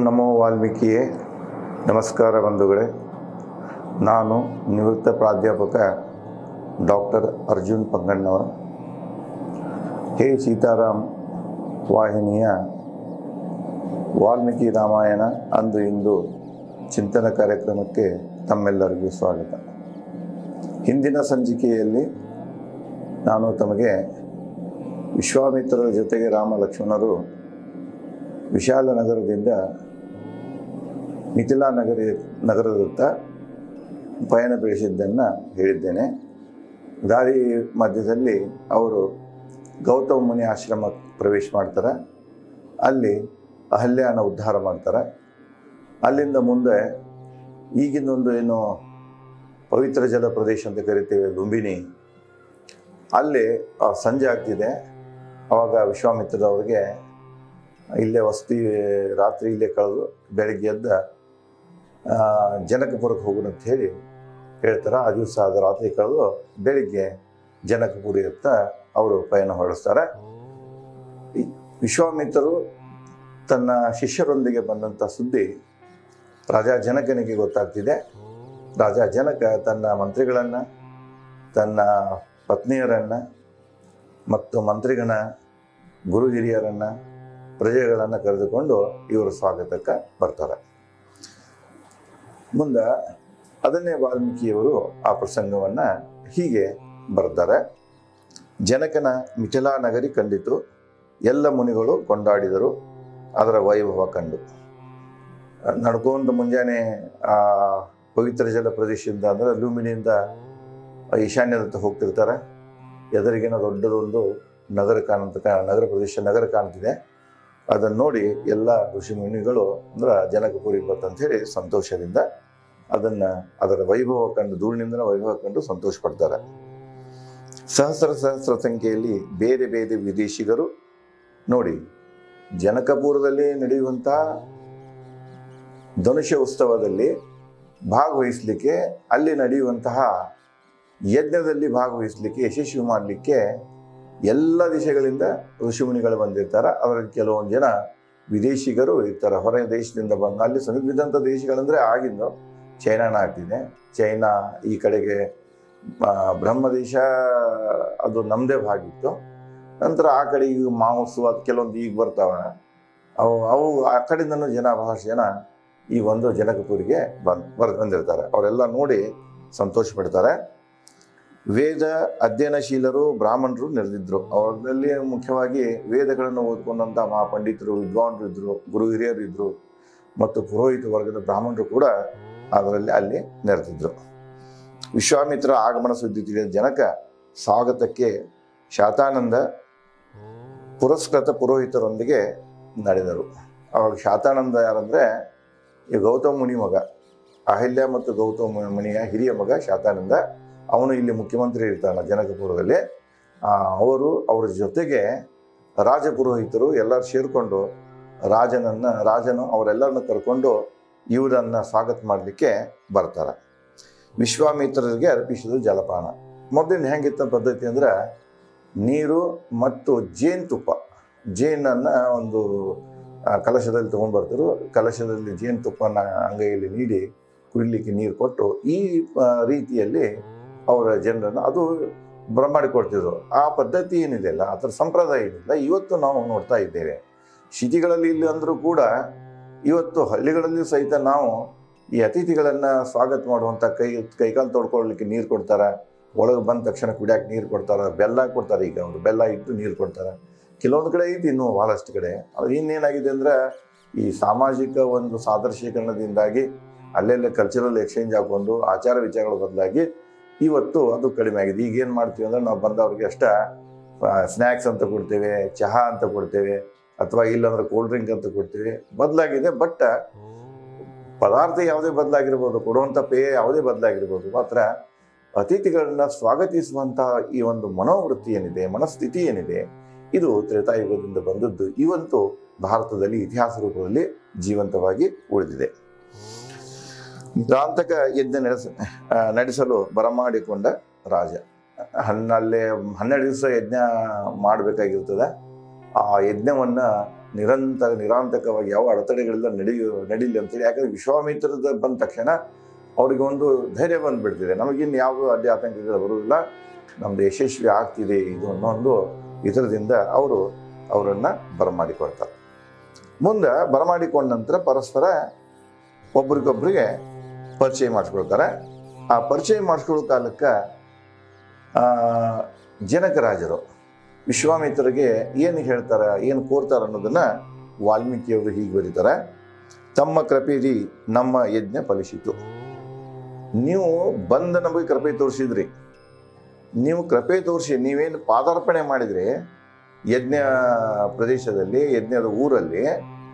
ನಮೋ ವಾಲ್ಮೀಕಿಯೇ ನಮಸ್ಕಾರ ಬಂಧುಗಳೇ ನಾನು ನಿವೃತ್ತ ಪ್ರಾಧ್ಯಾಪಕ ಡಾಕ್ಟರ್ ಅರ್ಜುನ್ ಪಂಗಣ್ಣವರ್ ಹೇ ಸೀತಾರಾಮ್ ವಾಹಿನಿಯ ವಾಲ್ಮೀಕಿ ರಾಮಾಯಣ ಅಂದು ಇಂದು ಚಿಂತನ ಕಾರ್ಯಕ್ರಮಕ್ಕೆ ತಮ್ಮೆಲ್ಲರಿಗೂ ಸ್ವಾಗತ ಹಿಂದಿನ ಸಂಚಿಕೆಯಲ್ಲಿ ನಾನು ತಮಗೆ ವಿಶ್ವಾಮಿತ್ರರ ಜೊತೆಗೆ ರಾಮ ಲಕ್ಷ್ಮಣರು ವಿಶಾಲ ನಗರದಿಂದ ಮಿಥಿಲಾ ನಗರ ನಗರದತ್ತ ಪಯಣ ಬೆಳೆಸಿದ್ದನ್ನು ಹೇಳಿದ್ದೇನೆ ದಾರಿ ಮಧ್ಯದಲ್ಲಿ ಅವರು ಗೌತಮ ಮುನಿ ಆಶ್ರಮ ಪ್ರವೇಶ ಮಾಡ್ತಾರೆ ಅಲ್ಲಿ ಅಹಲ್ಯಾನ ಉದ್ಧಾರ ಮಾಡ್ತಾರೆ ಅಲ್ಲಿಂದ ಮುಂದೆ ಈಗಿನೊಂದು ಏನು ಪವಿತ್ರ ಜಲ ಪ್ರದೇಶ ಅಂತ ಕರಿತೇವೆ ಲುಂಬಿನಿ ಅಲ್ಲಿ ಆ, ಸಂಜೆ ಆಗ್ತಿದೆ ಅವಾಗ ವಿಶ್ವಾಮಿತ್ರರವ್ರಿಗೆ ಇಲ್ಲೇ ವಸತಿ ರಾತ್ರಿ ಇಲ್ಲೇ ಕಳೆದು ಬೆಳಗ್ಗೆ ಎದ್ದ ಆ, ಜನಕಪುರಕ್ಕೆ ಹೋಗೋಣ ಅಂತ ಹೇಳಿ ಹೇಳ್ತಾರೆ ಆ ದಿವಸ ಅದು ರಾತ್ರಿ ಕಳೆದು ಬೆಳಿಗ್ಗೆ ಜನಕಪುರಿ ಹತ್ತ ಅವರು ಪಯಣ ಹೊರಡಿಸ್ತಾರೆ ಈ ವಿಶ್ವಾಮಿತ್ರರು ತನ್ನ ಶಿಷ್ಯರೊಂದಿಗೆ ಬಂದಂಥ ಸುದ್ದಿ ರಾಜ ಜನಕನಿಗೆ ಗೊತ್ತಾಗ್ತಿದೆ ರಾಜ ಜನಕ ತನ್ನ ಮಂತ್ರಿಗಳನ್ನು ತನ್ನ ಪತ್ನಿಯರನ್ನು ಮತ್ತು ಮಂತ್ರಿಗಣ ಗುರು ಹಿರಿಯರನ್ನು ಪ್ರಜೆಗಳನ್ನು ಕರೆದುಕೊಂಡು ಇವರು ಸ್ವಾಗತಕ್ಕೆ ಬರ್ತಾರೆ ಮುಂದೆ ಅದನ್ನೇ ವಾಲ್ಮೀಕಿಯವರು ಆ ಪ್ರಸಂಗವನ್ನು ಹೀಗೆ ಬರ್ತಾರೆ ಜನಕನ ಮಿಥಿಲಾ ನಗರಿ ಕಂಡಿತು ಎಲ್ಲ ಮುನಿಗಳು ಕೊಂಡಾಡಿದರು ಅದರ ವೈಭವ ಕಂಡು ನಡ್ಕೊಂಡು ಮುಂಜಾನೆ ಆ ಪವಿತ್ರ ಜಲ ಪ್ರದೇಶದಿಂದ ಅಂದರೆ ಲೂಮಿನಿಯಿಂದ ಈಶಾನ್ಯದತ್ತ ಹೋಗ್ತಿರ್ತಾರೆ ಎದುರಿಗಿನ ದೊಡ್ಡದೊಂದು ನಗರ ಕಾಣಂತ ನಗರ ಪ್ರದೇಶ ನಗರ ಕಾಣ್ತಿದೆ ಅದನ್ನು ನೋಡಿ ಎಲ್ಲ ಋಷಿ ಮುನಿಗಳು ಅಂದ್ರೆ ಜನಕಪುರಿ ಬಂತಂತ ಹೇಳಿ ಸಂತೋಷದಿಂದ ಅದನ್ನ ಅದರ ವೈಭವ ಕಂಡು ಧೂಳಿನಿಂದ ವೈಭವ ಕಂಡು ಸಂತೋಷ ಪಡ್ತಾರೆ ಸಹಸ್ರ ಸಹಸ್ರ ಸಂಖ್ಯೆಯಲ್ಲಿ ಬೇರೆ ಬೇರೆ ವಿದೇಶಿಗರು ನೋಡಿ ಜನಕಪುರದಲ್ಲಿ ನಡೆಯುವಂತಹ ಧನುಷ್ಯ ಉತ್ಸವದಲ್ಲಿ ಭಾಗವಹಿಸಲಿಕ್ಕೆ ಅಲ್ಲಿ ನಡೆಯುವಂತಹ ಯಜ್ಞದಲ್ಲಿ ಭಾಗವಹಿಸಲಿಕ್ಕೆ ಯಶಸ್ವಿ ಮಾಡಲಿಕ್ಕೆ ಎಲ್ಲ ದಿಶೆಗಳಿಂದ ಋಷಿಮುನಿಗಳು ಬಂದಿರ್ತಾರೆ ಅದರಲ್ಲಿ ಕೆಲವೊಂದು ಜನ ವಿದೇಶಿಗರು ಇರ್ತಾರೆ ಹೊರ ದೇಶದಿಂದ ಬಂದ ಅಲ್ಲಿ ಸಮೀಪಿದಂಥ ದೇಶಗಳಂದ್ರೆ ಆಗಿಂದು ಚೈನಾನ ಆಗ್ತಿದೆ ಚೈನಾ ಈ ಕಡೆಗೆ ಆ, ಬ್ರಹ್ಮದೇಶ ಅದು ನಮ್ಮದೇ ಭಾಗ ಇತ್ತು ನಂತರ ಆ ಕಡೆ ಈಗ ಮಾವುಸು ಅದು ಕೆಲವೊಂದು ಈಗ ಬರ್ತಾವೆ ಅವು ಅವು ಆ ಕಡೆಯಿಂದನೂ ಜನ ಬಹಳಷ್ಟು ಜನ ಈ ಒಂದು ಜನಕಪುರಿಗೆ ಬಂದ್ ಬರ್ ಬಂದಿರ್ತಾರೆ ಅವರೆಲ್ಲ ನೋಡಿ ಸಂತೋಷ ಪಡ್ತಾರೆ ವೇದ ಅಧ್ಯಯನಶೀಲರು ಬ್ರಾಹ್ಮಣರು ನೆರೆದಿದ್ರು ಅವರಲ್ಲಿ ಮುಖ್ಯವಾಗಿ ವೇದಗಳನ್ನು ಓದ್ಕೊಂಡಂಥ ಮಹಾಪಂಡಿತರು ವಿದ್ವಾಂಸರು ಇದ್ರು ಗುರು ಹಿರಿಯರು ಇದ್ರು ಮತ್ತು ಪುರೋಹಿತ ವರ್ಗದ ಬ್ರಾಹ್ಮಣರು ಕೂಡ ಅದರಲ್ಲಿ ಅಲ್ಲಿ ನೆರೆದಿದ್ರು ವಿಶ್ವಾಮಿತ್ರ ಆಗಮನ ಸುದ್ದಿ ತಿಳಿದ ಜನಕ ಸ್ವಾಗತಕ್ಕೆ ಶಾತಾನಂದ ಪುರಸ್ಕೃತ ಪುರೋಹಿತರೊಂದಿಗೆ ನಡೆದರು ಅವಾಗ ಶಾತಾನಂದ ಯಾರಂದ್ರೆ ಈ ಗೌತಮ ಮುನಿ ಮಗ ಅಹಲ್ಯ ಮತ್ತು ಗೌತಮ ಮುನಿಯ ಹಿರಿಯ ಮಗ ಶಾತಾನಂದ ಅವನು ಇಲ್ಲಿ ಮುಖ್ಯಮಂತ್ರಿ ಇರ್ತಾನ ಜನಕಪುರದಲ್ಲಿ ಆ, ಅವರು ಅವರ ಜೊತೆಗೆ ರಾಜಪುರೋಹಿತರು ಎಲ್ಲರೂ ಸೇರಿಕೊಂಡು ರಾಜನನ್ನ ರಾಜನು ಅವರೆಲ್ಲರನ್ನ ಕರ್ಕೊಂಡು ಇವರನ್ನ ಸ್ವಾಗತ ಮಾಡಲಿಕ್ಕೆ ಬರ್ತಾರೆ ವಿಶ್ವಾಮಿತ್ರರಿಗೆ ಅರ್ಪಿಸಿದ ಜಲಪಾನ ಮೊದಲಿನ ಹೆಂಗಿತ್ತ ಪದ್ಧತಿ ಅಂದ್ರೆ ನೀರು ಮತ್ತು ಜೇನುತುಪ್ಪ ಜೇನನ್ನ ಒಂದು ಆ, ಕಲಶದಲ್ಲಿ ತೊಗೊಂಡ್ಬರ್ತಾರೆ ಕಲಶದಲ್ಲಿ ಜೇನುತುಪ್ಪನ ಅಂಗೈಯಲ್ಲಿ ನೀಡಿ ಕುಡಿಲಿಕ್ಕೆ ನೀರು ಕೊಟ್ಟು ಈ ಆ, ರೀತಿಯಲ್ಲಿ ಅವರ ಜನರನ್ನು ಅದು ಬರಮಾಡಿಕೊಡ್ತಿದ್ರು ಆ ಪದ್ಧತಿ ಏನಿದೆಯಲ್ಲ ಅದರ ಸಂಪ್ರದಾಯ ಏನಿಲ್ಲ ಇವತ್ತು ನಾವು ನೋಡ್ತಾ ಇದ್ದೇವೆ ಸಿಟಿಗಳಲ್ಲಿ ಇಲ್ಲಿ ಅಂದರೂ ಕೂಡ ಇವತ್ತು ಹಳ್ಳಿಗಳಲ್ಲಿ ಸಹಿತ ನಾವು ಈ ಅತಿಥಿಗಳನ್ನು ಸ್ವಾಗತ ಮಾಡುವಂಥ ಕೈ ಕೈಕಾಲು ತೊಳ್ಕೊಳ್ಳಿಕ್ಕೆ ನೀರು ಕೊಡ್ತಾರೆ ಒಳಗೆ ಬಂದ ತಕ್ಷಣ ಕುಡಿಯೋಕೆ ನೀರು ಕೊಡ್ತಾರೆ ಬೆಲ್ಲ ಕೊಡ್ತಾರೆ ಈಗ ಅವರು ಬೆಲ್ಲ ಇಟ್ಟು ನೀರು ಕೊಡ್ತಾರೆ ಕೆಲವೊಂದು ಕಡೆ ಐತಿ ಇನ್ನೂ ಭಾಳಷ್ಟು ಕಡೆ ಅದು ಇನ್ನೇನಾಗಿದೆ ಅಂದ್ರೆ ಈ ಸಾಮಾಜಿಕ ಒಂದು ಸಾದೃಶ್ಯೀಕರಣದಿಂದಾಗಿ ಅಲ್ಲೆಲ್ಲ ಕಲ್ಚರಲ್ ಎಕ್ಸ್ಚೇಂಜ್ ಹಾಕೊಂಡು ಆಚಾರ ವಿಚಾರಗಳ ಬದಲಾಗಿ ಇವತ್ತು ಅದು ಕಡಿಮೆ ಆಗಿದೆ ಈಗ ಏನು ಮಾಡ್ತೀವಿ ಅಂದ್ರೆ ನಾವು ಬಂದವ್ರಿಗೆ ಅಷ್ಟ ಸ್ನ್ಯಾಕ್ಸ್ ಅಂತ ಕೊಡ್ತೇವೆ ಚಹಾ ಅಂತ ಕೊಡ್ತೇವೆ ಅಥವಾ ಇಲ್ಲಾಂದ್ರೆ ಕೋಲ್ಡ್ ಡ್ರಿಂಕ್ ಅಂತ ಕೊಡ್ತೇವೆ ಬದಲಾಗಿದೆ ಬಟ್ ಪದಾರ್ಥ ಯಾವುದೇ ಬದಲಾಗಿರ್ಬೋದು ಕೊಡುವಂಥ ಪೇಯ ಯಾವುದೇ ಬದಲಾಗಿರ್ಬೋದು ಮಾತ್ರ ಅತಿಥಿಗಳನ್ನ ಸ್ವಾಗತಿಸುವಂತಹ ಈ ಒಂದು ಮನೋವೃತ್ತಿ ಏನಿದೆ ಮನಸ್ಥಿತಿ ಏನಿದೆ ಇದು ತ್ರೇತಾಯುಗದಿಂದ ಬಂದದ್ದು ಇವತ್ತು ಭಾರತದಲ್ಲಿ ಇತಿಹಾಸ ರೂಪದಲ್ಲಿ ಜೀವಂತವಾಗಿ ಉಳಿದಿದೆ ದಾಂತಕ ಯಜ್ಞ ನಡೆಸ ಆ, ನಡೆಸಲು ಬರಮಾಡಿಕೊಂಡ ರಾಜ ಹನ್ನಲ್ಲೇ ಹನ್ನೆರಡು ದಿವಸ ಯಜ್ಞ ಮಾಡಬೇಕಾಗಿರ್ತದೆ ಆ ಯಜ್ಞವನ್ನು ನಿರಂತರ ನಿರಾಂತಕವಾಗಿ ಯಾವ ಅಡೆತಡೆಗಳಿಂದ ನಡೆಯು ನಡೀಲಿ ಅಂತೇಳಿ ಯಾಕಂದ್ರೆ ವಿಶ್ವಾಮಿತ್ರದ ಬಂದ ತಕ್ಷಣ ಅವ್ರಿಗೆ ಒಂದು ಧೈರ್ಯ ಬಂದ್ಬಿಡ್ತಿದೆ ನಮಗಿನ್ನು ಯಾವುದೂ ಅಡ್ಡಿ ಆತಂಕಗಳು ಬರುವುದಿಲ್ಲ ನಮ್ದು ಯಶಸ್ವಿ ಆಗ್ತಿದೆ ಇದು ಅನ್ನೋ ಒಂದು ಇದರದಿಂದ ಅವರು ಅವರನ್ನು ಬರಮಾಡಿಕೊಳ್ತಾರೆ ಮುಂದೆ ಬರಮಾಡಿಕೊಂಡ ನಂತರ ಪರಸ್ಪರ ಒಬ್ರಿಗೊಬ್ರಿಗೆ ಪರಿಚಯ ಮಾಡಿಸ್ಕೊಳ್ತಾರೆ ಆ ಪರಿಚಯ ಮಾಡಿಸ್ಕೊಳ್ಳೋ ಕಾಲಕ್ಕೆ ಆ, ಜನಕರಾಜರು ವಿಶ್ವಾಮಿತ್ರರಿಗೆ ಏನು ಹೇಳ್ತಾರೆ ಏನು ಕೋರ್ತಾರೆ ಅನ್ನೋದನ್ನ ವಾಲ್ಮೀಕಿಯವರು ಹೀಗೆ ಬರೀತಾರೆ ತಮ್ಮ ಕೃಪೆರಿ ನಮ್ಮ ಯಜ್ಞ ಫಲಿಸಿತು ನೀವು ಬಂದ ನಮಗೆ ಕೃಪೆ ತೋರಿಸಿದ್ರಿ ನೀವು ಕೃಪೆ ತೋರಿಸಿ ನೀವೇನು ಪಾದಾರ್ಪಣೆ ಮಾಡಿದ್ರಿ ಯಜ್ಞ ಪ್ರದೇಶದಲ್ಲಿ ಯಜ್ಞದ ಊರಲ್ಲಿ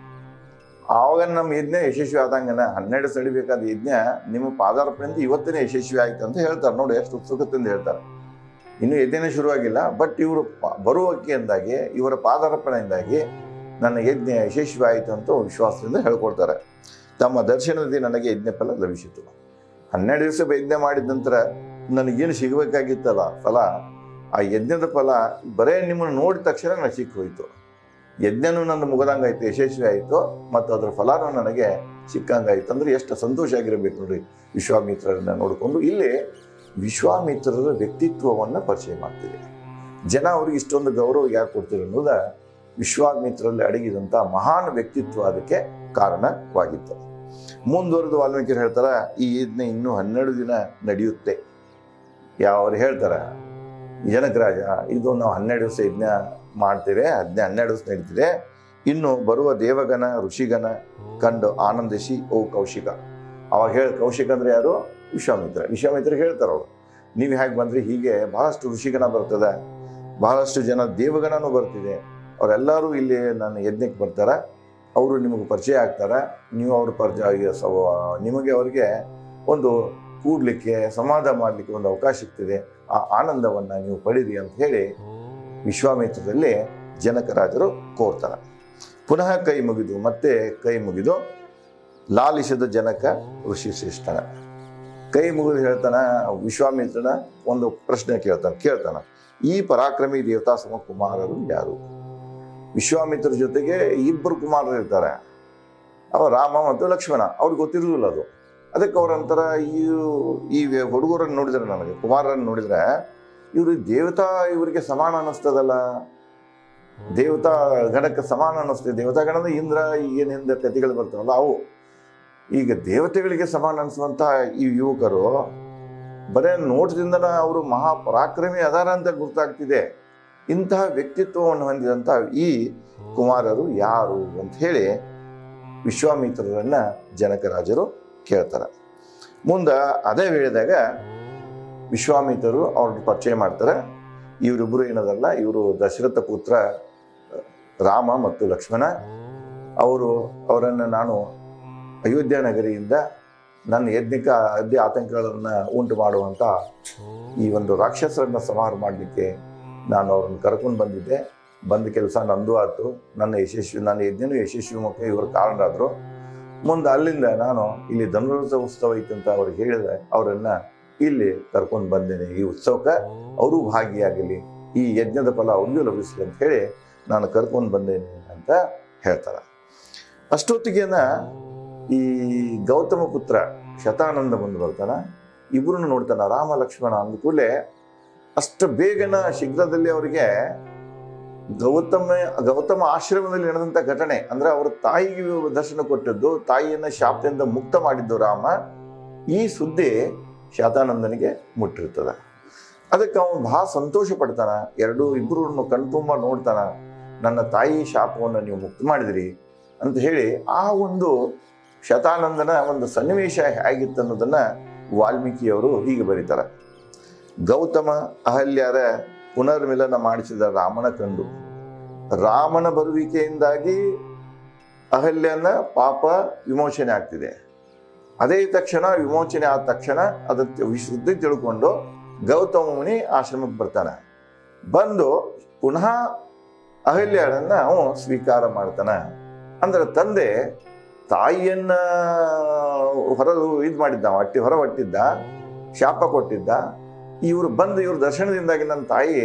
ಆವಾಗ ನಮ್ಮ ಯಜ್ಞ ಯಶಸ್ವಿ ಆದಂಗನ ಹನ್ನೆರಡು ಸಡಿಬೇಕಾದ ಯಜ್ಞ ನಿಮ್ಮ ಪಾದಾರ್ಪಣೆಯಿಂದ ಇವತ್ತಿನೇ ಯಶಸ್ವಿ ಆಯ್ತು ಅಂತ ಹೇಳ್ತಾರೆ ನೋಡಿ ಎಷ್ಟು ಉತ್ಸುಕತೆಯಿಂದ ಹೇಳ್ತಾರೆ ಇನ್ನು ಯಜ್ಞನೇ ಶುರುವಾಗಿಲ್ಲ ಬಟ್ ಇವರು ಪ- ಬರುವಕ್ಕೆಯಿಂದಾಗಿ ಇವರ ಪಾದಾರ್ಪಣೆಯಿಂದಾಗಿ ನನ್ನ ಯಜ್ಞ ಯಶಸ್ವಿ ಆಯಿತು ಅಂತ ವಿಶ್ವಾಸದಿಂದ ಹೇಳ್ಕೊಡ್ತಾರೆ ತಮ್ಮ ದರ್ಶನದಲ್ಲಿ ನನಗೆ ಯಜ್ಞ ಫಲ ಲಭಿಸಿತು ಹನ್ನೆರಡು ದಿವಸ ಯಜ್ಞ ಮಾಡಿದ ನಂತರ ನನಗೇನು ಸಿಗಬೇಕಾಗಿತ್ತಲ್ಲ ಫಲ ಆ ಯಜ್ಞದ ಫಲ ಬರೇ ನಿಮ್ಮನ್ನು ನೋಡಿದ ತಕ್ಷಣ ನನಗೆ ಸಿಕ್ಕಿ ಹೋಯಿತು ಯಜ್ಞನೂ ನನ್ನ ಮುಗದಂಗಾಯ್ತು ಯಶಸ್ವಿ ಆಯಿತು ಮತ್ತು ಅದರ ಫಲನೂ ನನಗೆ ಸಿಕ್ಕಂಗಾಯ್ತು ಅಂದ್ರೆ ಎಷ್ಟು ಸಂತೋಷ ಆಗಿರಬೇಕು ನೋಡ್ರಿ ವಿಶ್ವಾಮಿತ್ರರನ್ನ ನೋಡಿಕೊಂಡು ಇಲ್ಲಿ ವಿಶ್ವಾಮಿತ್ರರ ವ್ಯಕ್ತಿತ್ವವನ್ನು ಪರಿಚಯ ಮಾಡ್ತೀವಿ ಜನ ಅವ್ರಿಗೆ ಇಷ್ಟೊಂದು ಗೌರವ ಯಾಕೆ ಕೊಡ್ತೀರಿ ಅನ್ನೋದ ವಿಶ್ವಾಮಿತ್ರರಲ್ಲಿ ಅಡಗಿದಂಥ ಮಹಾನ್ ವ್ಯಕ್ತಿತ್ವ ಅದಕ್ಕೆ ಕಾರಣವಾಗಿತ್ತು ಮುಂದುವರೆದು ವಾಲ್ಮೀಕಿರು ಹೇಳ್ತಾರೆ ಈ ಯಜ್ಞ ಇನ್ನೂ ಹನ್ನೆರಡು ದಿನ ನಡೆಯುತ್ತೆ ಯಾವ್ರು ಹೇಳ್ತಾರೆ ಜನಕರಾಜ ಇದು ನಾವು ಹನ್ನೆರಡು ದಿವಸ ಯಜ್ಞ ಮಾಡ್ತೇವೆ ಹದಿನ ಹನ್ನೆರಡು ದಿವಸ ನಡೀತಿದೆ ಇನ್ನು ಬರುವ ದೇವಗಣ ಋಷಿಗಣ ಕಂಡು ಆನಂದಿಸಿ ಓ ಕೌಶಿಕ ಅವಾಗ ಹೇಳಿ ಕೌಶಿಕ ಅಂದ್ರೆ ಯಾರು ವಿಶ್ವಾಮಿತ್ರ ವಿಶ್ವಾಮಿತ್ರ ಹೇಳ್ತಾರೆ ಅವರು ನೀವು ಹೇಗೆ ಬಂದ್ರಿ ಹೀಗೆ ಬಹಳಷ್ಟು ಋಷಿಗಣ ಬರ್ತದೆ ಬಹಳಷ್ಟು ಜನ ದೇವಗಣನೂ ಬರ್ತಿದೆ ಅವರೆಲ್ಲರೂ ಇಲ್ಲಿ ನನ್ನ ಯಜ್ಞಕ್ಕೆ ಬರ್ತಾರೆ ಅವರು ನಿಮಗೆ ಪರಿಚಯ ಆಗ್ತಾರೆ ನೀವು ಅವ್ರ ಪರಿಚಯ ಸವ- ನಿಮಗೆ ಅವರಿಗೆ ಒಂದು ಕೂಡ್ಲಿಕ್ಕೆ ಸಮಾಧಾನ ಮಾಡಲಿಕ್ಕೆ ಒಂದು ಅವಕಾಶ ಸಿಗ್ತದೆ ಆ ಆನಂದವನ್ನು ನೀವು ಪಡೀರಿ ಅಂತ ಹೇಳಿ ವಿಶ್ವಾಮಿತ್ರದಲ್ಲಿ ಜನಕರಾಜರು ಕೋರ್ತಾರೆ ಪುನಃ ಕೈ ಮುಗಿದು ಮತ್ತೆ ಕೈ ಮುಗಿದು ಲಾಲಿಸಿದ ಜನಕ ಋಷಿ ಶ್ರೇಷ್ಠನ ಕೈ ಮುಗಿದು ಹೇಳ್ತಾನ ವಿಶ್ವಾಮಿತ್ರನ ಒಂದು ಪ್ರಶ್ನೆ ಕೇಳ್ತಾನೆ ಕೇಳ್ತಾನ ಈ ಪರಾಕ್ರಮಿ ದೇವತಾ ಸಮ ಕುಮಾರರು ಯಾರು ವಿಶ್ವಾಮಿತ್ರ ಜೊತೆಗೆ ಇಬ್ಬರು ಕುಮಾರರು ಇರ್ತಾರೆ ಅವ ರಾಮ ಮತ್ತು ಲಕ್ಷ್ಮಣ ಅವ್ರಿಗೆ ಗೊತ್ತಿರುವುದಿಲ್ಲ ಅದು ಅದಕ್ಕೆ ಅವ್ರಂತರ ಈ ಈ ಹುಡುಗರನ್ನು ನೋಡಿದ್ರೆ ನನಗೆ ಕುಮಾರರನ್ನು ನೋಡಿದ್ರೆ ಇವರು ದೇವತಾ ಇವರಿಗೆ ಸಮಾನ ಅನ್ನಿಸ್ತದಲ್ಲ ದೇವತಾ ಗಣಕ್ಕೆ ಸಮಾನ ಅನ್ನಿಸ್ತದೆ ದೇವತಾ ಗಣದ ಇಂದ್ರ ಏನಿಂದ ಕಥೆಗಳು ಬರ್ತಾವಲ್ಲ ಅವು ಈಗ ದೇವತೆಗಳಿಗೆ ಸಮಾನ ಅನಿಸುವಂತ ಈ ಯುವಕರು ಬರೇ ನೋಟದಿಂದನ ಅವರು ಮಹಾಪರಾಕ್ರಮಿ ಅದಾರ ಅಂತ ಗೊತ್ತಾಗ್ತಿದೆ ಇಂತಹ ವ್ಯಕ್ತಿತ್ವವನ್ನು ಹೊಂದಿದಂಥ ಈ ಕುಮಾರರು ಯಾರು ಅಂತ ಹೇಳಿ ವಿಶ್ವಾಮಿತ್ರರನ್ನ ಜನಕರಾಜರು ಕೇಳ್ತಾರೆ ಮುಂದೆ ಅದೇ ವೇಳೆದಾಗ ವಿಶ್ವಾಮಿತ್ರರು ಅವ್ರನ್ನ ಪರಿಚಯ ಮಾಡ್ತಾರೆ ಇವರಿಬ್ಬರು ಏನದಲ್ಲ ಇವರು ದಶರಥ ಪುತ್ರ ರಾಮ ಮತ್ತು ಲಕ್ಷ್ಮಣ ಅವರು ಅವರನ್ನು ನಾನು ಅಯೋಧ್ಯ ನಗರಿಯಿಂದ ನನ್ನ ಯಜ್ಞಿಕ ಅದ್ಯ ಆತಂಕಗಳನ್ನು ಉಂಟು ಮಾಡುವಂಥ ಈ ಒಂದು ರಾಕ್ಷಸರನ್ನ ಸಂಹಾರ ಮಾಡಲಿಕ್ಕೆ ನಾನು ಅವ್ರನ್ನ ಕರ್ಕೊಂಡು ಬಂದಿದ್ದೆ ಬಂದ ಕೆಲಸ ನಂದು ಆಯ್ತು ನನ್ನ ಯಶಸ್ವಿ ನನ್ನ ಯಜ್ಞನೂ ಯಶಸ್ವಿ ಮುಖ ಇವರು ಕಾರಣರಾದರು ಮುಂದೆ ಅಲ್ಲಿಂದ ನಾನು ಇಲ್ಲಿ ಧನುರ್ವತ ಉತ್ಸವ ಐತೆ ಅಂತ ಅವ್ರಿಗೆ ಹೇಳಿದೆ ಅವರನ್ನ ಇಲ್ಲಿ ಕರ್ಕೊಂಡು ಬಂದೇನೆ ಈ ಉತ್ಸವಕ್ಕೆ ಅವರು ಭಾಗಿಯಾಗಲಿ ಈ ಯಜ್ಞದ ಫಲ ಅವ್ರಿಗೂ ಲಭಿಸಲಿ ಅಂತ ಹೇಳಿ ನಾನು ಕರ್ಕೊಂಡು ಬಂದೇನೆ ಅಂತ ಹೇಳ್ತಾರೆ ಅಷ್ಟೊತ್ತಿಗೆನ ಈ ಗೌತಮ ಪುತ್ರ ಶತಾನಂದ ಬಂದು ಬರ್ತಾನ ಇಬ್ಬರನ್ನು ನೋಡ್ತಾನ ರಾಮ ಲಕ್ಷ್ಮಣ ಅಂದ ಕೂಡಲೇ ಅಷ್ಟು ಬೇಗನ ಶೀಘ್ರದಲ್ಲಿ ಅವರಿಗೆ ಗೌತಮ ಗೌತಮ ಆಶ್ರಮದಲ್ಲಿ ನಡೆದಂಥ ಘಟನೆ ಅಂದ್ರೆ ಅವರ ತಾಯಿಗೆ ದರ್ಶನ ಕೊಟ್ಟದ್ದು ತಾಯಿಯನ್ನ ಶಾಪದಿಂದ ಮುಕ್ತ ಮಾಡಿದ್ದು ರಾಮ ಈ ಸುದ್ದಿ ಶತಾನಂದನಿಗೆ ಮುಟ್ಟಿರ್ತದೆ ಅದಕ್ಕೆ ಅವನು ಬಹಳ ಸಂತೋಷ ಪಡ್ತಾನ ಎರಡು ಇಬ್ಬರು ಕಣ್ತುಂಬ ನೋಡ್ತಾನ ನನ್ನ ತಾಯಿ ಶಾಪವನ್ನು ನೀವು ಮುಕ್ತ ಮಾಡಿದಿರಿ ಅಂತ ಹೇಳಿ ಆ ಒಂದು ಶತಾನಂದನ ಒಂದು ಸನ್ನಿವೇಶ ಹೇಗಿತ್ತು ಅನ್ನೋದನ್ನ ವಾಲ್ಮೀಕಿಯವರು ಹೀಗೆ ಬರೀತಾರೆ ಗೌತಮ ಅಹಲ್ಯರ ಪುನರ್ಮಿಲನ ಮಾಡಿಸಿದ ರಾಮನ ಕಂಡು ರಾಮನ ಬರುವಿಕೆಯಿಂದಾಗಿ ಅಹಲ್ಯನ ಪಾಪ ವಿಮೋಚನೆ ಆಗ್ತಿದೆ ಅದೇ ತಕ್ಷಣ ವಿಮೋಚನೆ ಆದ ತಕ್ಷಣ ಅದಕ್ಕೆ ವಿಶುದ್ಧಿ ತಿಳ್ಕೊಂಡು ಗೌತಮ ಮುನಿ ಆಶ್ರಮಕ್ಕೆ ಬರ್ತಾನೆ ಬಂದು ಪುನಃ ಅಹಲ್ಯಳನ್ನ ಅವನು ಸ್ವೀಕಾರ ಮಾಡ್ತಾನೆ ಅಂದ್ರೆ ತಂದೆ ತಾಯಿಯನ್ನ ಹೊರ ಇದು ಮಾಡಿದ್ದ ಹೊಟ್ಟಿ ಹೊರ ಹೊಟ್ಟಿದ್ದ ಶಾಪ ಕೊಟ್ಟಿದ್ದ ಇವರು ಬಂದು ಇವ್ರ ದರ್ಶನದಿಂದಾಗಿ ನನ್ನ ತಾಯಿ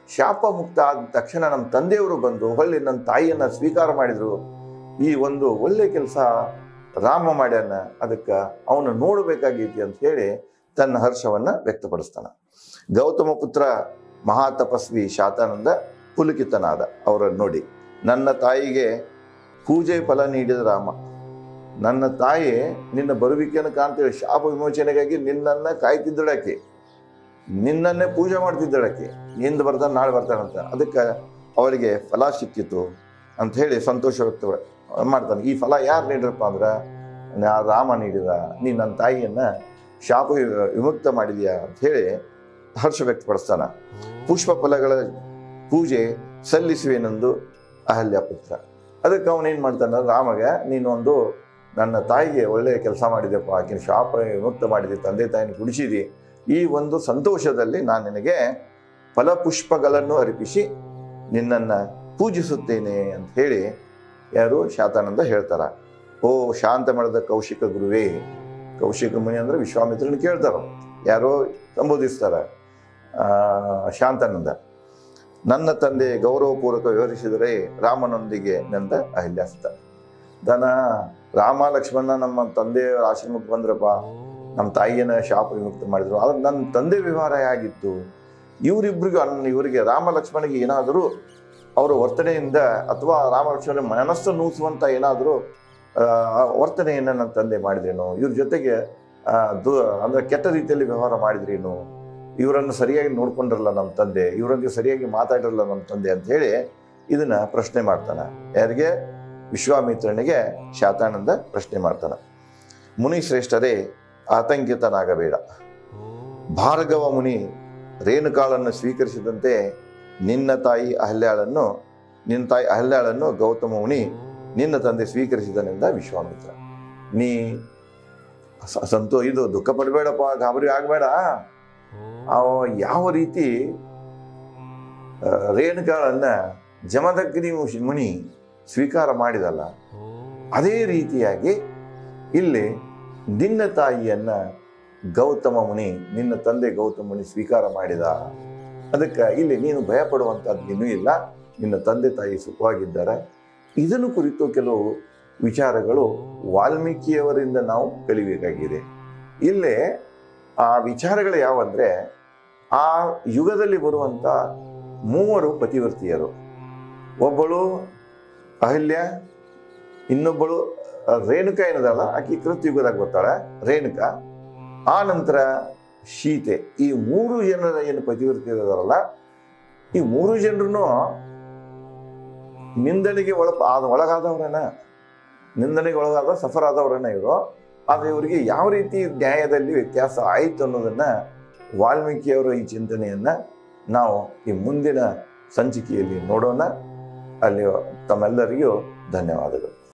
ಶಾಪ ಮುಕ್ತ ಆದ ತಕ್ಷಣ ನಮ್ಮ ತಂದೆಯವರು ಬಂದು ಹೊಳ್ಳಿ ನನ್ನ ತಾಯಿಯನ್ನು ಸ್ವೀಕಾರ ಮಾಡಿದರು ಈ ಒಂದು ಒಳ್ಳೆ ಕೆಲಸ ರಾಮ ಮಾಡ್ಯಾನ ಅದಕ್ಕೆ ಅವನು ನೋಡಬೇಕಾಗೈತಿ ಅಂತ ಹೇಳಿ ತನ್ನ ಹರ್ಷವನ್ನು ವ್ಯಕ್ತಪಡಿಸ್ತಾನೆ ಗೌತಮ ಪುತ್ರ ಮಹಾತಪಸ್ವಿ ಶಾತಾನಂದ ಪುಲಕಿತನಾದ ಅವರನ್ನು ನೋಡಿ ನನ್ನ ತಾಯಿಗೆ ಪೂಜೆ ಫಲ ನೀಡಿದ ರಾಮ ನನ್ನ ತಾಯಿ ನಿನ್ನ ಬರುವಿಕೆಯನ್ನು ಕಾಣ್ತೇಳಿ ಶಾಪ ವಿಮೋಚನೆಗಾಗಿ ನಿನ್ನನ್ನು ಕಾಯ್ತಿದ್ದಳಾಕೆ ನಿನ್ನನ್ನೇ ಪೂಜೆ ಮಾಡ್ತಿದ್ದಳಾಕೆ ಇಂದ ಬರ್ತಾನೆ ನಾಳೆ ಬರ್ತಾನಂತ ಅದಕ್ಕೆ ಅವಳಿಗೆ ಫಲ ಸಿಕ್ಕಿತು ಅಂತ ಹೇಳಿ ಸಂತೋಷ ವ್ಯಕ್ತ ಮಾಡ್ತಾನೆ ಈ ಫಲ ಯಾರು ನೀಡ್ರಪ್ಪ ಅಂದ್ರೆ ನಾ ರಾಮ ನೀಡಿದ ನೀ ನನ್ನ ತಾಯಿಯನ್ನ ಶಾಪ ವಿ- ವಿಮುಕ್ತ ಮಾಡಿದ್ಯಾ ಅಂತ ಹೇಳಿ ಹರ್ಷ ವ್ಯಕ್ತಪಡಿಸ್ತಾನ ಪುಷ್ಪ ಫಲಗಳ ಪೂಜೆ ಸಲ್ಲಿಸುವೆನೆಂದು ಅಹಲ್ಯ ಪುತ್ರ ಅದಕ್ಕೆ ಅವನೇನು ಮಾಡ್ತಾನೆ ರಾಮಗೆ ನೀನೊಂದು ನನ್ನ ತಾಯಿಗೆ ಒಳ್ಳೆಯ ಕೆಲಸ ಮಾಡಿದೆಪ್ಪ ಆಕಿನ ಶಾಪ ವಿಮುಕ್ತ ಮಾಡಿದೆ ತಂದೆ ತಾಯಿನ ಕುಡಿಸಿದಿ ಈ ಒಂದು ಸಂತೋಷದಲ್ಲಿ ನಾನು ನಿನಗೆ ಫಲಪುಷ್ಪಗಳನ್ನು ಅರ್ಪಿಸಿ ನಿನ್ನನ್ನು ಪೂಜಿಸುತ್ತೇನೆ ಅಂತ ಹೇಳಿ ಯಾರು ಶಾತಾನಂದ ಹೇಳ್ತಾರ ಓ ಶಾಂತ ಮಾಡಿದ ಕೌಶಿಕ ಗುರುವೇ ಕೌಶಿಕ ಮುನಿ ಅಂದ್ರೆ ವಿಶ್ವಾಮಿತ್ರನ ಕೇಳ್ತಾರ ಯಾರೋ ಸಂಬೋಧಿಸ್ತಾರ ಆ, ಶಾಂತಾನಂದ ನನ್ನ ತಂದೆ ಗೌರವಪೂರ್ವಕ ವಿವರಿಸಿದರೆ ರಾಮನೊಂದಿಗೆ ನಂದ ಅಹಿಲ್ಯಾಸ್ತ ದನ ರಾಮ ಲಕ್ಷ್ಮಣ ನಮ್ಮ ತಂದೆಯ ಆಶ್ರಮಕ್ಕೆ ಬಂದ್ರಪ್ಪ ನಮ್ಮ ತಾಯಿಯನ್ನ ಶಾಪ ವಿಮುಕ್ತ ಮಾಡಿದ್ರು ಆದ್ರೆ ನನ್ನ ತಂದೆ ವ್ಯವಹಾರ ಹೇಗಿತ್ತು ಇವರಿಬ್ರಿಗೂ ಅನ್ ಇವರಿಗೆ ರಾಮ ಲಕ್ಷ್ಮಣಿಗೆ ಏನಾದರೂ ಅವರ ವರ್ತನೆಯಿಂದ ಅಥವಾ ರಾಮ ಲಕ್ಷ್ಮಣ ಮನಸ್ಸು ನೂಸುವಂತ ಏನಾದರೂ ವರ್ತನೆಯನ್ನು ನನ್ನ ತಂದೆ ಮಾಡಿದ್ರೇನು ಇವ್ರ ಜೊತೆಗೆ ಆ, ದು ಅಂದ್ರೆ ಕೆಟ್ಟ ರೀತಿಯಲ್ಲಿ ವ್ಯವಹಾರ ಮಾಡಿದ್ರೇನು ಇವರನ್ನು ಸರಿಯಾಗಿ ನೋಡ್ಕೊಂಡ್ರಲ್ಲ ನಮ್ಮ ತಂದೆ ಇವರೊಂದಿಗೆ ಸರಿಯಾಗಿ ಮಾತಾಡಿರಲ್ಲ ನಮ್ಮ ತಂದೆ ಅಂತ ಹೇಳಿ ಇದನ್ನ ಪ್ರಶ್ನೆ ಮಾಡ್ತಾನೆ ಯಾರಿಗೆ ವಿಶ್ವಾಮಿತ್ರನಿಗೆ ಶಾತಾನಂದ ಪ್ರಶ್ನೆ ಮಾಡ್ತಾನೆ ಮುನಿ ಶ್ರೇಷ್ಠರೇ ಆತಂಕಿತನಾಗಬೇಡ ಭಾರ್ಗವ ಮುನಿ ರೇಣುಕಾಳನ್ನು ಸ್ವೀಕರಿಸಿದಂತೆ ನಿನ್ನ ತಾಯಿ ಅಹಲ್ಯಾಳನ್ನು ನಿನ್ನ ತಾಯಿ ಅಹಲ್ಯಾಳನ್ನು ಗೌತಮ ಮುನಿ ನಿನ್ನ ತಂದೆ ಸ್ವೀಕರಿಸಿದನೆಂದ ವಿಶ್ವಾಮಿತ್ರ ನೀ ಸ- ಸಂತೋ ಇದು ದುಃಖ ಪಡಬೇಡಪ್ಪ ಗಾಬರಿ ಆಗಬೇಡ ಅವ ಯಾವ ರೀತಿ ಆ, ರೇಣುಕಾಳನ್ನ ಜಮದಗ್ನಿ ಮುಷ್- ಮುನಿ ಸ್ವೀಕಾರ ಮಾಡಿದಲ್ಲ ಅದೇ ರೀತಿಯಾಗಿ ಇಲ್ಲಿ ನಿನ್ನ ತಾಯಿಯನ್ನ ಗೌತಮ ಮುನಿ ನಿನ್ನ ತಂದೆ ಗೌತಮ ಮುನಿ ಸ್ವೀಕಾರ ಮಾಡಿದ ಅದಕ್ಕೆ ಇಲ್ಲಿ ನೀನು ಭಯ ಪಡುವಂಥದ್ದು ಇನ್ನೂ ಇಲ್ಲ ನಿನ್ನ ತಂದೆ ತಾಯಿ ಸುಖವಾಗಿದ್ದಾರೆ ಇದನ್ನು ಕುರಿತು ಕೆಲವು ವಿಚಾರಗಳು ವಾಲ್ಮೀಕಿಯವರಿಂದ ನಾವು ಕಲಿಬೇಕಾಗಿದೆ ಇಲ್ಲೇ ಆ ವಿಚಾರಗಳು ಯಾವಂದ್ರೆ ಆ ಯುಗದಲ್ಲಿ ಬರುವಂತ ಮೂವರು ಪತಿವರ್ತಿಯರು ಒಬ್ಬಳು ಅಹಲ್ಯ ಇನ್ನೊಬ್ಬಳು ಆ, ರೇಣುಕಾ ಏನದಲ್ಲ ಆಕಿ ಕೃತಯುಗದಾಗ ಬರ್ತಾಳೆ ರೇಣುಕಾ ಆ ನಂತರ ಸೀತೆ ಈ ಮೂರು ಜನರ ಏನು ಪತಿವರ್ತಿಯರಲ್ಲ ಈ ಮೂರು ಜನರು ನಿಂದನೆಗೆ ಒಳ ಆದ ಒಳಗಾದವರನ್ನ ನಿಂದನೆಗೆ ಒಳಗಾದ ಸಫರ್ ಆದವರನ್ನ ಇವರು ಆದರೆ ಇವರಿಗೆ ಯಾವ ರೀತಿ ನ್ಯಾಯದಲ್ಲಿ ವ್ಯತ್ಯಾಸ ಆಯಿತು ಅನ್ನೋದನ್ನ ವಾಲ್ಮೀಕಿಯವರ ಈ ಚಿಂತನೆಯನ್ನ ನಾವು ಈ ಮುಂದಿನ ಸಂಚಿಕೆಯಲ್ಲಿ ನೋಡೋಣ ಅಲ್ಲಿ ತಮ್ಮೆಲ್ಲರಿಗೂ ಧನ್ಯವಾದಗಳು